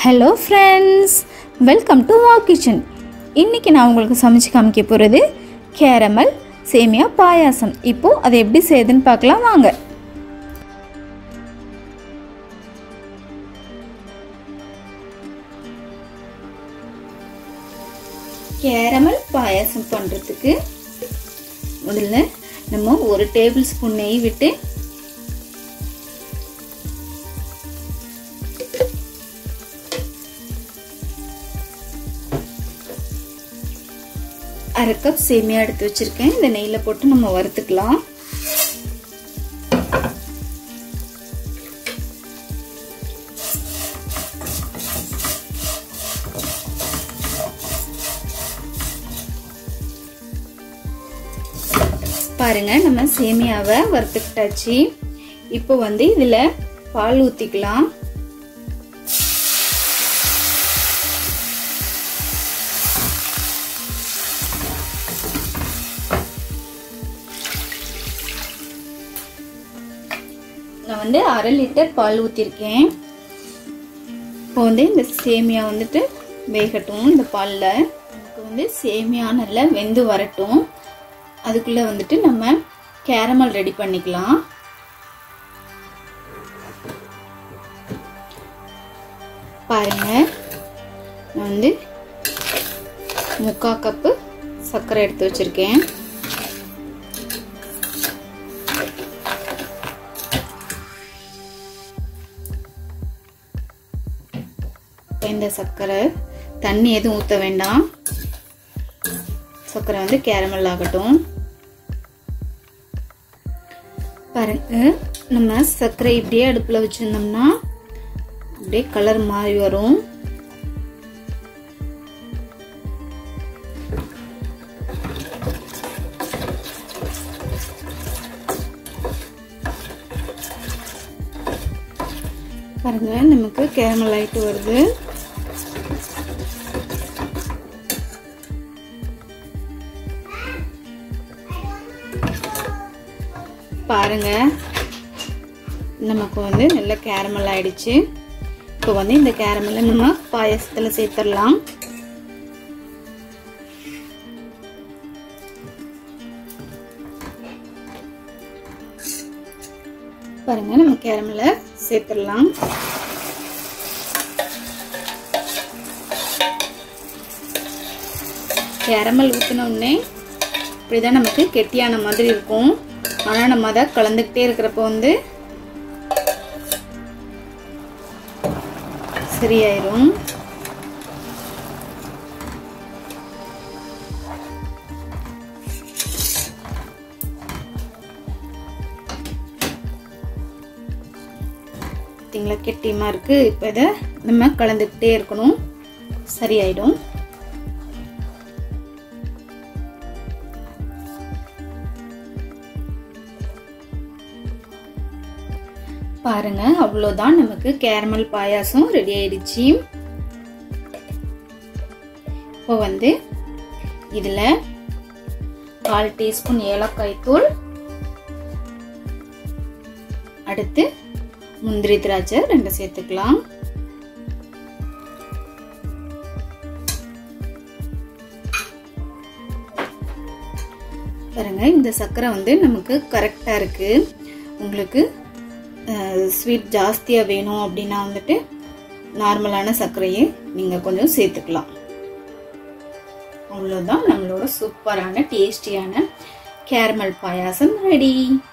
hello friends welcome to வா kitchen இன்றைக்கி நான் உங்களுக்கு சமைச்சு காமிக்க போகிறது கேரமல் சேமியா பாயாசம் இப்போது அதை எப்படி செய்யுதுன்னு பார்க்கலாம் வாங்க கேரமல் பாயாசம் பண்ணுறதுக்கு முதல்ல நம்ம ஒரு டேபிள் ஸ்பூன் நெய் விட்டு அரை கப் சேமியா எடுத்து வச்சிருக்கேன் இந்த நெய்யில் போட்டு நம்ம வறுத்துக்கலாம் பாருங்க நம்ம சேமியாவை வறுத்துக்கிட்டாச்சு இப்போ வந்து இதுல பால் ஊத்திக்கலாம் நான் வந்து அரை லிட்டர் பால் ஊற்றிருக்கேன் இப்போ வந்து இந்த சேமியா வந்துட்டு வேகட்டும் இந்த பாலில் நமக்கு வந்து சேமியா நல்லா வெந்து வரட்டும் அதுக்குள்ளே வந்துட்டு நம்ம கேரமல் ரெடி பண்ணிக்கலாம் பாருங்க நான் வந்து முக்கால் கப்பு சர்க்கரை எடுத்து வச்சுருக்கேன் இந்த சர்க்கரை தண்ணி எதுவும் ஊற்ற வேண்டாம் சர்க்கரை வந்து கேரமல் ஆகட்டும் பாருங்க நம்ம சர்க்கரை இப்படியே அடுப்பில் வச்சுருந்தோம்னா அப்படியே கலர் மாறி வரும் பாருங்க நமக்கு கேரமல் ஆயிட்டு வருது பாருங்க நமக்கு வந்து நல்ல கேரமல் ஆயிடுச்சு இப்போ வந்து இந்த கேரமலை நம்ம பாயசத்தில் சேர்த்துடலாம் பாருங்க நம்ம கேரமலை சேர்த்துடலாம் கேரமல் ஊற்றினோடனே இப்படிதான் நமக்கு கெட்டியான மாதிரி இருக்கும் ஆனால் நம்ம அதை கலந்துக்கிட்டே இருக்கிறப்ப வந்து சரியாயிரும் பார்த்தீங்களா கெட்டியமா இருக்கு இப்போ இதை நம்ம கலந்துக்கிட்டே இருக்கணும் சரியாயிடும் பாருங்க அவ்வளோதான் நமக்கு கேரமல் பாயாசம் ரெடி ஆயிடுச்சு இப்போ வந்து இதில் கால் டீஸ்பூன் ஏலக்காய் தூள் அடுத்து முந்திரி திராட்சை ரெண்டு சேர்த்துக்கலாம் பாருங்க இந்த சர்க்கரை வந்து நமக்கு கரெக்டாக இருக்கு உங்களுக்கு ஸ்வீட் ஜாஸ்தியாக வேணும் அப்படின்னா வந்துட்டு நார்மலான சர்க்கரையை நீங்கள் கொஞ்சம் சேர்த்துக்கலாம் அவ்வளோதான் நம்மளோட சூப்பரான டேஸ்டியான கேரமல் பாயாசம் ரெடி